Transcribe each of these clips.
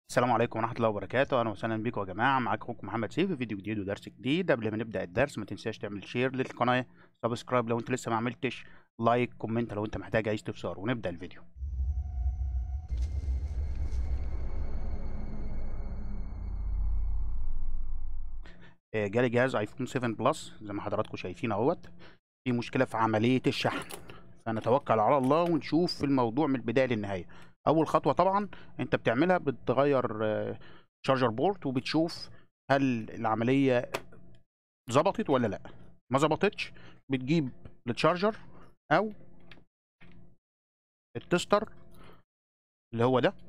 السلام عليكم ورحمة الله وبركاته، أهلا وسهلا بيكم يا جماعة، معاكم أخوكم محمد سيف في فيديو جديد ودرس جديد، قبل ما نبدأ الدرس ما تنساش تعمل شير للقناة، سبسكرايب لو أنت لسه ما عملتش، لايك، كومنت لو أنت محتاج أي استفسار، ونبدأ الفيديو. آه، جالي جهاز ايفون 7 بلس زي ما حضراتكم شايفين اهوت في مشكلة في عملية الشحن فنتوكل على الله ونشوف الموضوع من البداية للنهاية أول خطوة طبعا أنت بتعملها بتغير شارجر بورت وبتشوف هل العملية ظبطت ولا لأ ما ظبطتش بتجيب التشارجر أو التستر اللي هو ده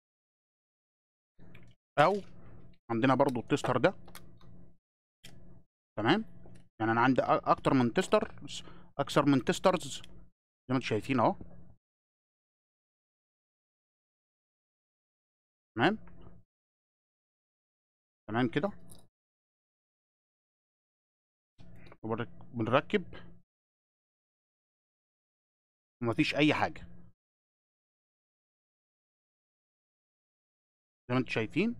أو عندنا برضو التستر ده تمام يعني انا عندي اكتر من تستر اكثر من تسترز زي ما انتم شايفين اهو تمام تمام كده بنركب ومفيش اي حاجه زي ما انتم شايفين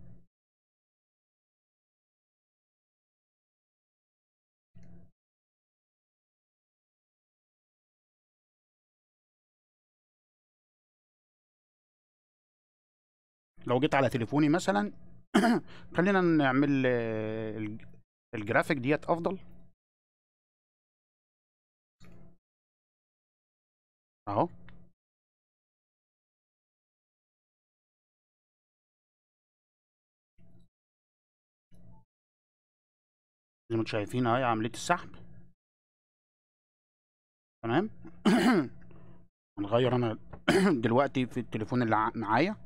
لو جيت على تليفوني مثلا خلينا نعمل الجرافيك ديت افضل اهو زي ما انتم شايفين اهي عمليه السحب تمام هنغير انا دلوقتي في التليفون اللي معايا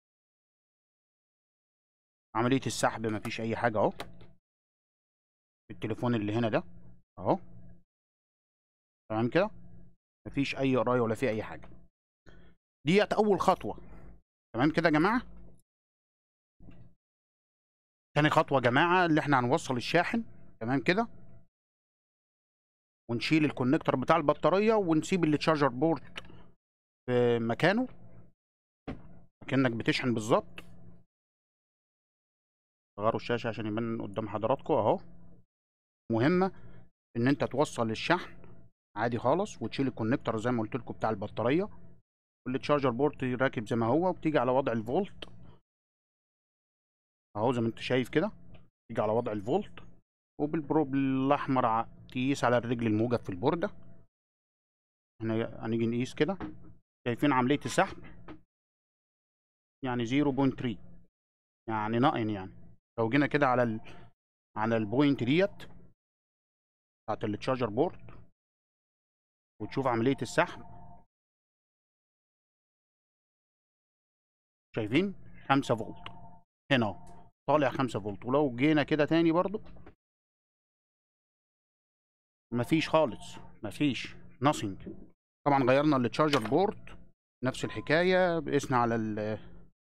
عملية السحب مفيش أي حاجة أهو التليفون اللي هنا ده أهو تمام كده مفيش أي قراية ولا في أي حاجة ديت أول خطوة تمام كده يا جماعة تاني خطوة يا جماعة اللي احنا هنوصل الشاحن تمام كده ونشيل الكونكتور بتاع البطارية ونسيب التشارجر بورت في مكانه كأنك بتشحن بالظبط غيروا الشاشة عشان يبان قدام حضراتكم اهو مهمة ان انت توصل الشحن عادي خالص وتشيل الكونكتور زي ما قلت لكم بتاع البطارية والتشارجر بورت راكب زي ما هو وبتيجي على وضع الفولت اهو زي ما انت شايف كده تيجي على وضع الفولت وبالبروب الاحمر تقيس على الرجل الموجب في البوردة هنيجي نقيس كده شايفين عملية السحب يعني 0.3 يعني ناقن يعني لو جينا كده على ال... على البوينت ديت بتاعت التشارجر بورد وتشوف عملية السحب شايفين خمسة فولت هنا اهو طالع خمسة فولت ولو جينا كده تاني برضو مفيش خالص مفيش nothing طبعا غيرنا التشارجر بورد نفس الحكاية قسنا على ال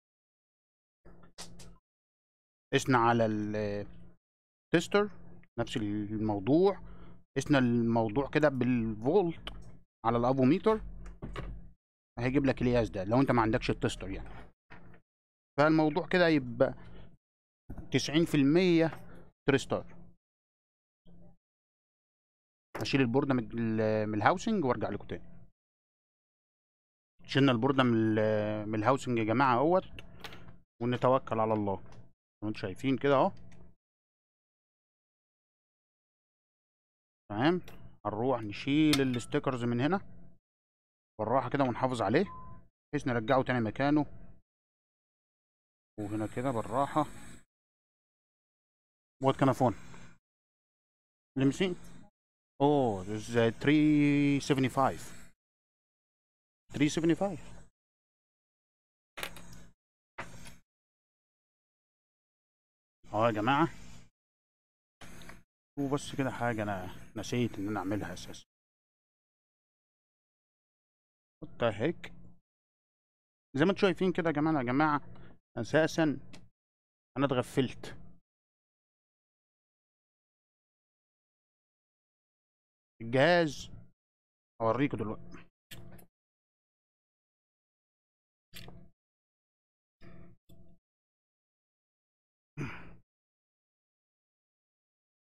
قسنا على التستر نفس الموضوع قسنا الموضوع كده بالفولت على الافوميتر هيجيب لك القياس ده لو انت ما عندكش التستر يعني فالموضوع كده يبقى تسعين في المية تريستار هشيل البوردة من الهاوسنج وارجع لكم تاني شلنا البوردة من الهاوسنج يا جماعة اهوت ونتوكل على الله انتوا شايفين كده اهو تمام هنروح نشيل الستيكرز من هنا بالراحه كده ونحافظ عليه بحيث نرجعه تاني مكانه وهنا كده بالراحه وات كان فون لمسي اوه this is 375 375 اه يا جماعة وبس كده حاجة أنا نسيت إن أنا أعملها أساسا حطها هيك زي ما انتوا شايفين كده يا جماعة يا جماعة أساسا أنا اتغفلت الجهاز هوريكم دلوقتي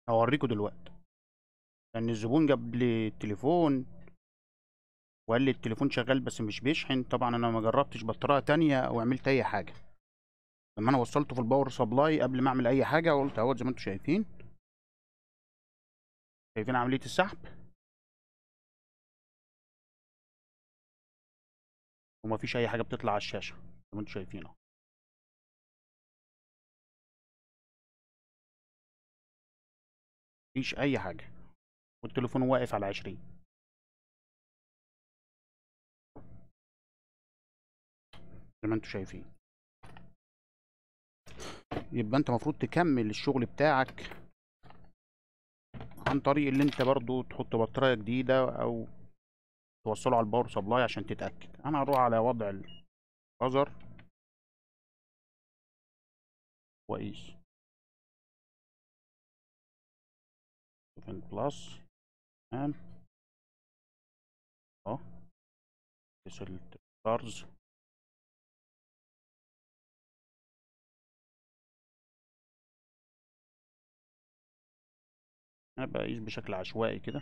هوريكم دلوقتي لان الزبون جاب لي التليفون وقال لي التليفون شغال بس مش بيشحن طبعا انا ما جربتش بطاريه تانية او عملت اي حاجه لما انا وصلته في الباور سبلاي قبل ما اعمل اي حاجه قلت اهوت زي ما انتم شايفين شايفين عمليه السحب ومفيش اي حاجه بتطلع على الشاشه زي ما انتم شايفين اهو مفيش اي حاجه والتليفون واقف على عشرين زي ما انتم شايفين يبقى انت المفروض تكمل الشغل بتاعك عن طريق اللي انت برضو تحط بطارية جديدة او توصله على الباور سبلاي عشان تتأكد انا هروح على وضع البازر كويس بلس تمام اهو قيس الستارز انا بقيس بشكل عشوائي كده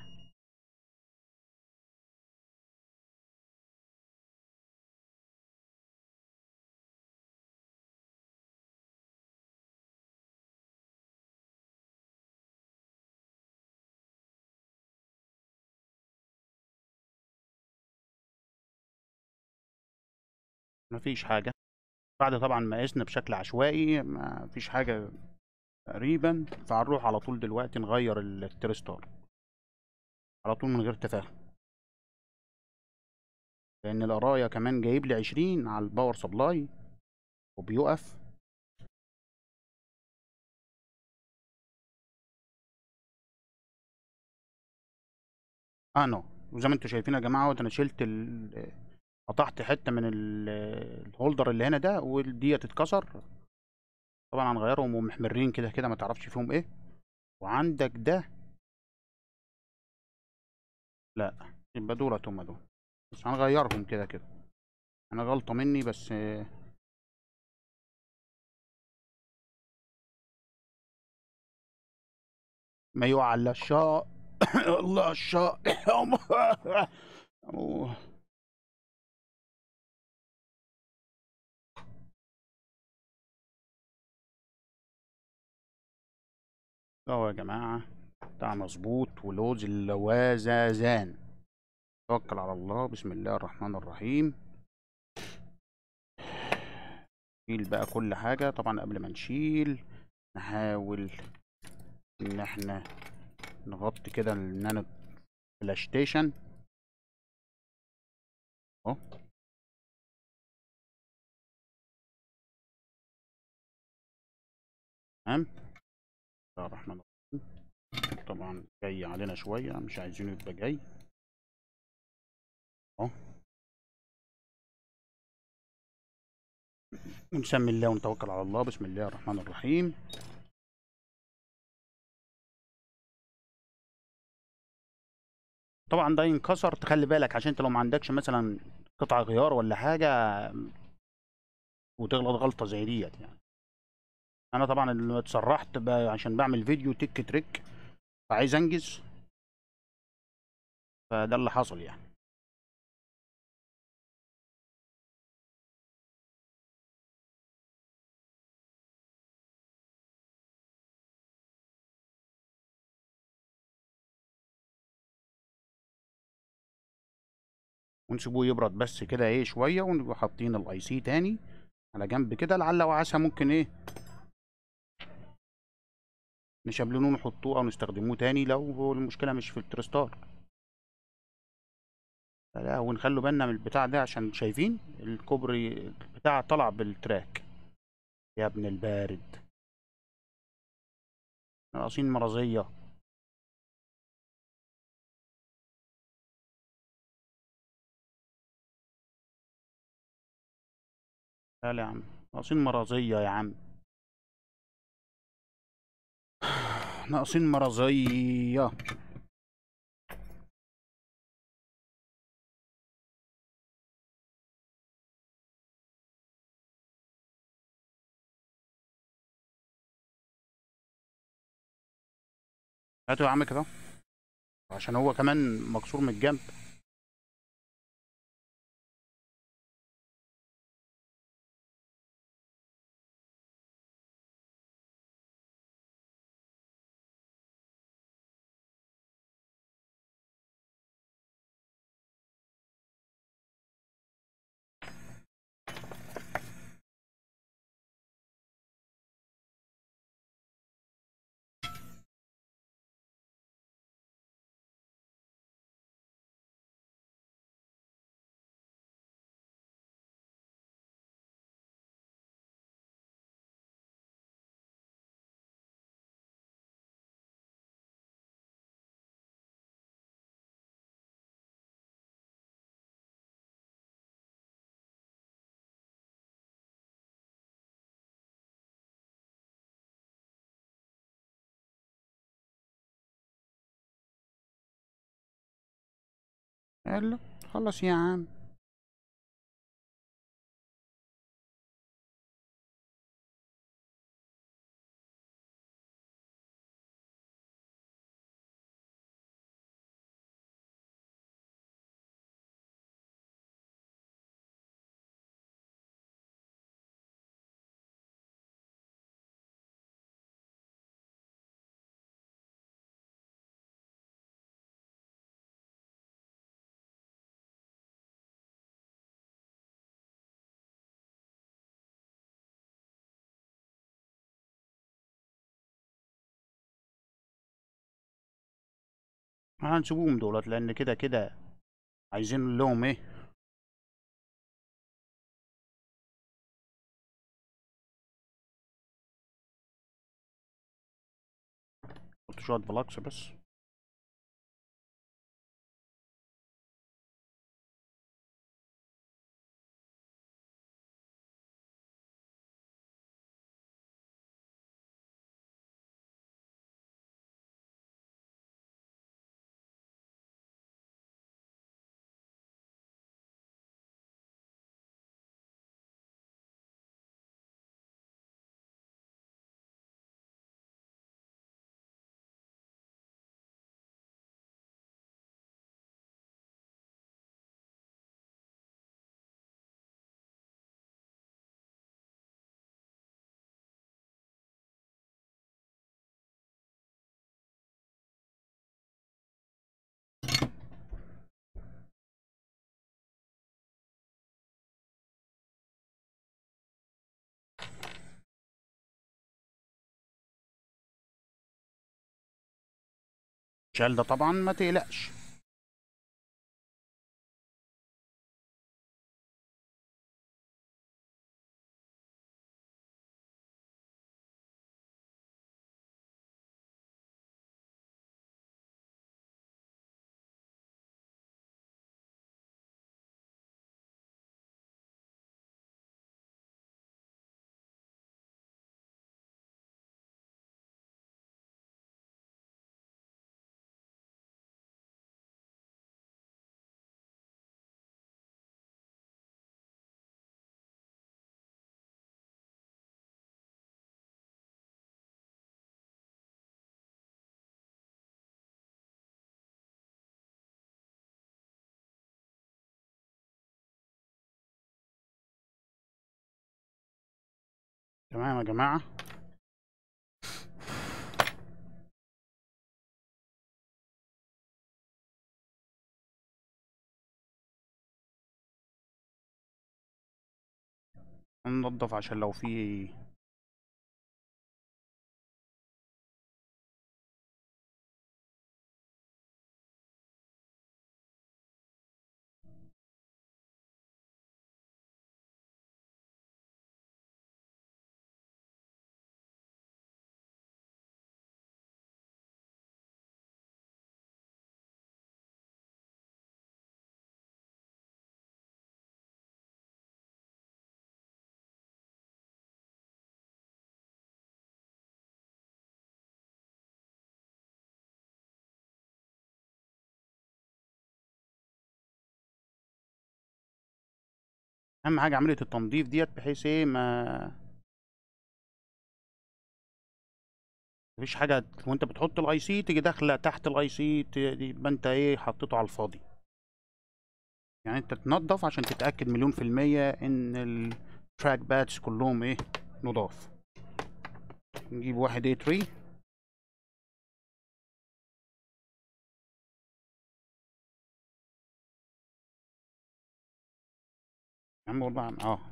مفيش حاجة بعد طبعا ما قسنا بشكل عشوائي مفيش حاجة تقريبا فهنروح على طول دلوقتي نغير التريستار على طول من غير تفاهم لان القرايه كمان جايب لي عشرين على الباور سبلاي وبيقف اه نو وزي ما انتم شايفين يا جماعه انا شلت ال قطعت حته من الهولدر اللي هنا ده وديت اتكسر طبعا هنغيرهم ومحمرين كده كده ما تعرفش فيهم ايه وعندك ده لا يبقى دولت هما دول بس هنغيرهم كده كده انا غلطة مني بس ما يعلى الشاء الله الشاء اهو يا جماعة بتاع مظبوط ولوز اللوازازان توكل على الله بسم الله الرحمن الرحيم نشيل بقى كل حاجة طبعا قبل ما نشيل نحاول ان احنا نغطي كده النانو فلاش ستيشن اهو تمام بسم الله الرحمن الرحيم طبعا جاي علينا شوية مش عايزينه يبقى جاي اهو ونسمي الله ونتوكل على الله بسم الله الرحمن الرحيم طبعا ده ينكسر تخلي بالك عشان انت لو ما عندكش مثلا قطع غيار ولا حاجة وتغلط غلطة زي ديت يعني انا طبعا اللي اتسرحت عشان بعمل فيديو تك تريك فعايز انجز فده اللي حصل يعني ونسيبوه يبرد بس كده ايه شويه ونبقى حاطين الاي سي تاني على جنب كده لعل وعسى ممكن ايه نشبلنوه نحطوه او نستخدموه تاني لو هو المشكله مش في الترستار لا ونخلوا بالنا من البتاع ده عشان شايفين الكوبري بتاع طلع بالتراك يا ابن البارد ناقصين مرضيه لا يا عم ناقصين مرضيه يا عم ناقصين مرضيه هاته يا عم كده عشان هو كمان مكسور من الجنب يلا خلص يا عم هنسيبوهم دولت لان كده كده عايزين لهم ايه حط شوية بلاكس بس شال ده طبعا ما تقلقش تمام يا جماعة ننضف عشان لو في اهم حاجة عملية التنظيف ديت بحيث ايه ما مفيش حاجه وانت بتحط الاي سي تيجي داخله تحت الاي سي يبقى انت ايه حطيته على الفاضي يعني انت تنظف عشان تتاكد مليون في الميه ان التراك بادز كلهم ايه نضاف نجيب واحد ايه تري يا عم والله عم- اه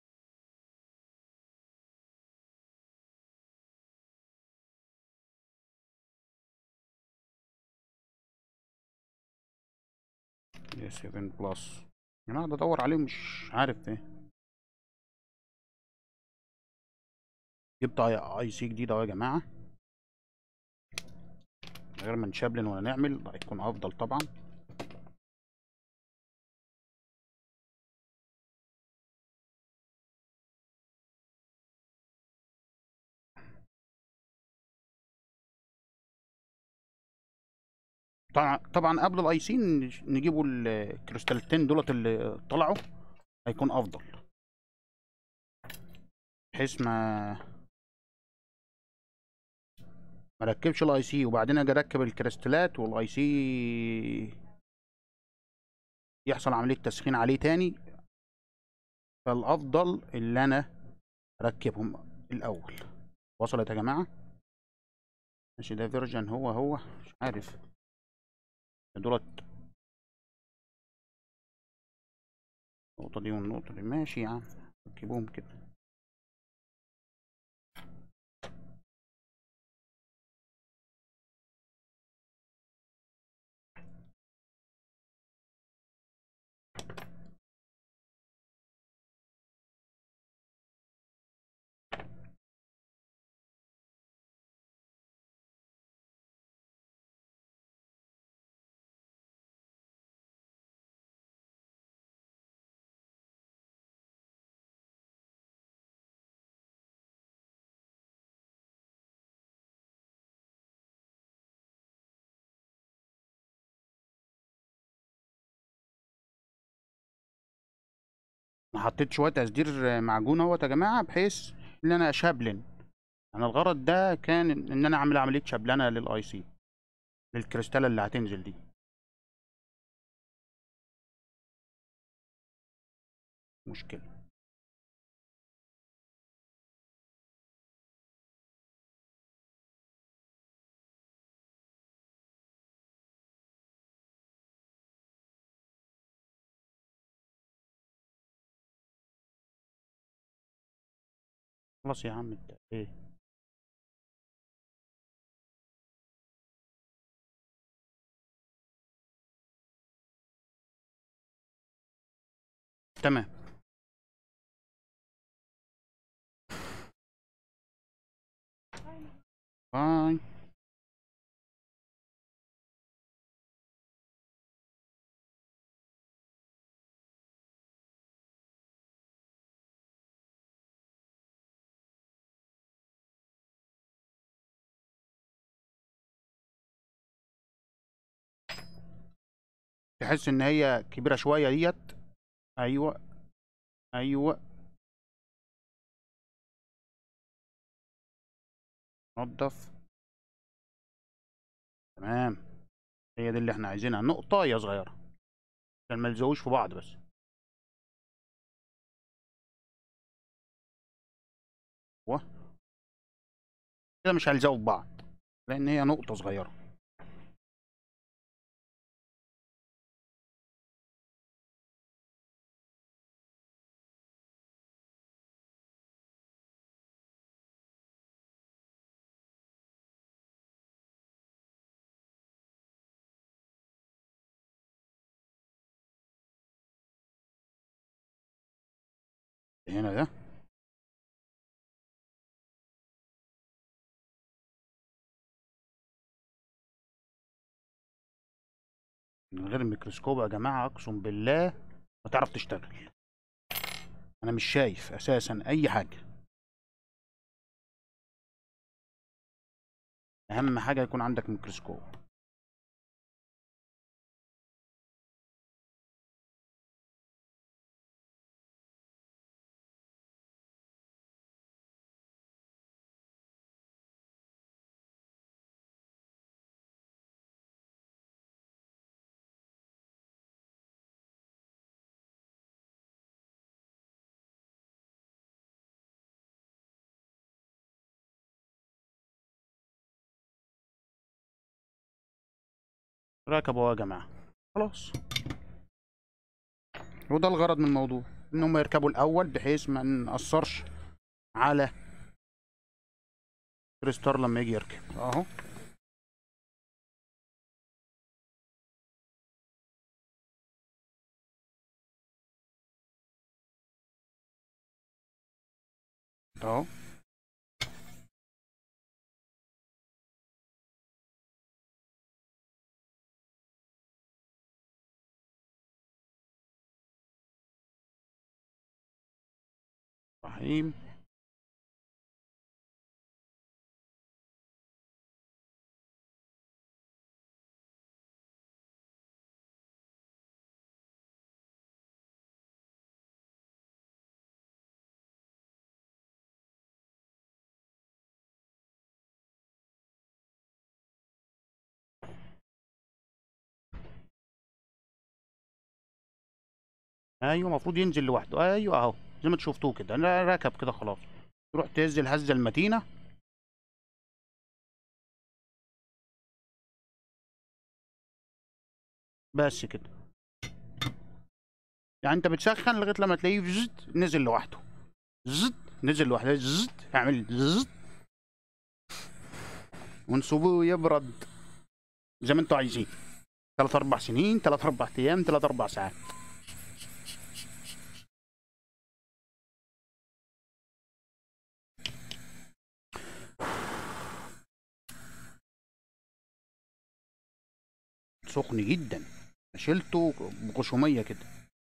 يا 7 بلس انا قاعد ادور عليه مش عارف ايه جبت اي اي سي جديد اهو يا جماعه من غير ما نشابلن ولا نعمل هيكون افضل طبعا طبعا طبعا قبل الاي سي نجيبوا الكريستالتين دولت اللي طلعوا هيكون افضل بحيث ما ما ركبش الاي سي وبعدين اجي اركب الكريستالات والاي سي يحصل عمليه تسخين عليه تاني فالافضل اللي انا اركبهم الاول وصلت يا جماعه ماشي ده فيرجن هو هو مش عارف دولت النقطة دي والنقطة دي ماشي يا عم ركبوهم كده انا حطيت شوية تصدير معجون اهوت يا جماعة بحيث ان انا اشابلن انا الغرض ده كان ان انا اعمل عملية شبلنة للاي سي للكريستالة اللي هتنزل دي مشكلة خلاص يا عم انت ايه تمام باي تحس ان هي كبيرة شوية ديت ايوه ايوه نضف تمام هي دي اللي احنا عايزينها نقطاية صغيرة عشان ما يلزقوش في بعض بس و كده مش هيلزقوا في بعض لان هي نقطة صغيرة هنا ده من غير الميكروسكوب يا جماعة اقسم بالله ما تعرف تشتغل انا مش شايف اساسا اي حاجة اهم حاجة يكون عندك ميكروسكوب ركبوا أهو يا جماعة خلاص وده الغرض من الموضوع ان هم يركبوا الاول بحيث ما نأثرش على كريستار لما يجي يركب اهو اهو رحيم ايوه المفروض ينزل لوحده ايوه اهو زي ما انتوا شفتوه كده انا راكب كده خلاص تروح تهز الهزه المتينه بس كده يعني انت بتسخن لغايه لما تلاقيه زت نزل لوحده زت نزل لوحده زت اعمل زت ونسيبوه يبرد زي ما انتوا عايزين ثلاث اربع سنين ثلاث اربع ايام ثلاث اربع ساعات سخن جدا شلته بغشوميه كده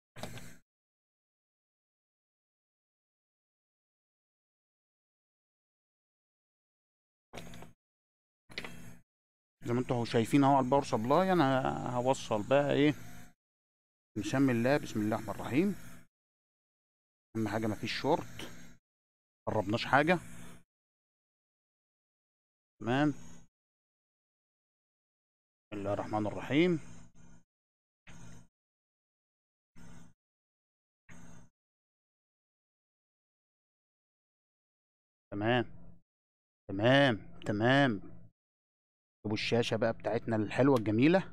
زي ما انتوا شايفين اهو على الباور سبلاي انا هوصل بقى ايه نسمي الله بسم الله الرحمن الرحيم اهم حاجه مفيش شورت قربناش حاجه تمام بسم الله الرحمن الرحيم تمام تمام تمام ابو الشاشه بقى بتاعتنا الحلوه الجميله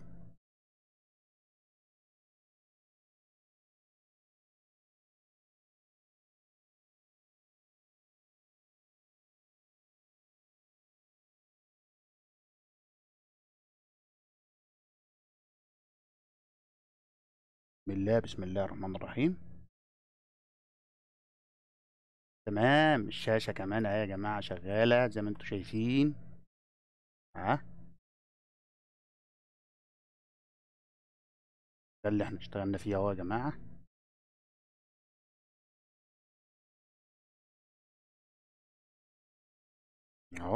بسم الله بسم الله الرحمن الرحيم تمام الشاشة كمان اهي يا جماعة شغالة زي ما انتوا شايفين ها ده اللي احنا اشتغلنا فيه اهو يا جماعة اهو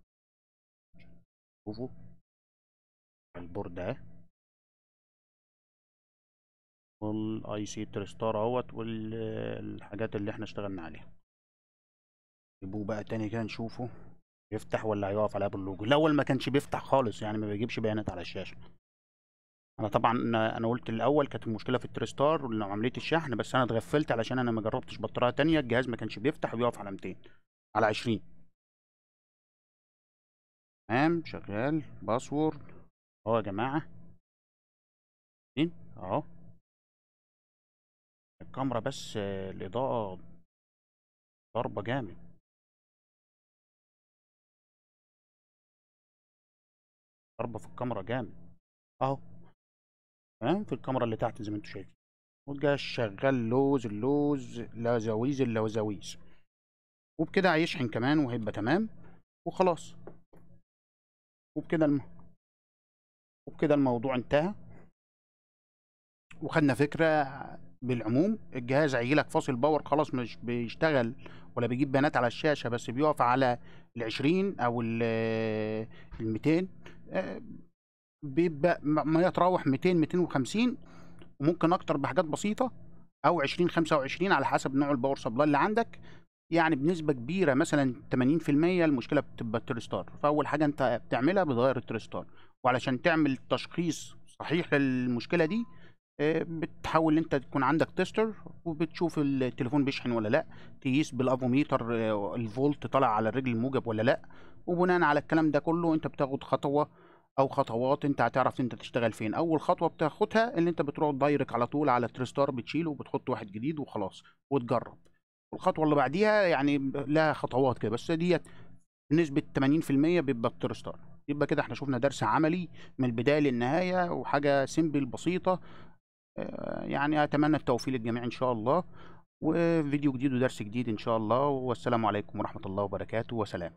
شوفوا البورد اهي والاي سي تريستار اهوت والحاجات اللي احنا اشتغلنا عليها نجيبوه بقى تاني كده نشوفه يفتح ولا هيقف عليها باللوجو الاول ما كانش بيفتح خالص يعني ما بيجيبش بيانات على الشاشه انا طبعا انا أنا قلت الاول كانت المشكله في التريستار وعمليه الشحن بس انا اتغفلت علشان انا ما جربتش بطاريه تانية الجهاز ما كانش بيفتح وبيقف على 200 على 20 تمام شغال باسورد اهو يا جماعه فين اهو الكاميرا بس آه، الاضاءه ضربه جامد ضربه في الكاميرا جامد اهو تمام في الكاميرا اللي تحت زي ما انتوا شايفين والجهاز شغال لوز اللوز لازاويز اللوزاويز وبكده هيشحن كمان وهيبقى تمام وخلاص وبكده الم... وبكده الموضوع انتهى وخدنا فكرة بالعموم الجهاز هيجيلك فاصل باور خلاص مش بيشتغل ولا بيجيب بيانات على الشاشة بس بيقف على العشرين أو الميتين بيبقى م- ما يتراوح 200 250 وممكن أكتر بحاجات بسيطة أو 20 25 على حسب نوع الباور سبلاي اللي عندك يعني بنسبة كبيرة مثلا 80% المشكلة بتبقى التريستار فأول حاجة أنت بتعملها بتغير التريستار وعلشان تعمل تشخيص صحيح للمشكلة دي آه، بتحاول ان انت تكون عندك تيستر وبتشوف التليفون بيشحن ولا لا تقيس بالافوميتر آه، الفولت طالع على الرجل الموجب ولا لا وبناء على الكلام ده كله انت بتاخد خطوه او خطوات انت هتعرف انت تشتغل فين اول خطوه بتاخدها ان انت بتروح دايركت على طول على تريستار بتشيله وبتحط واحد جديد وخلاص وتجرب الخطوه اللي بعديها يعني لها خطوات كده بس ديت بنسبه 80% بيبقى بتريستار يبقى كده احنا شفنا درس عملي من البدايه للنهايه وحاجه سيمبل بسيطه آه، يعني اتمنى التوفيق للجميع ان شاء الله وفيديو جديد ودرس جديد ان شاء الله والسلام عليكم ورحمه الله وبركاته وسلام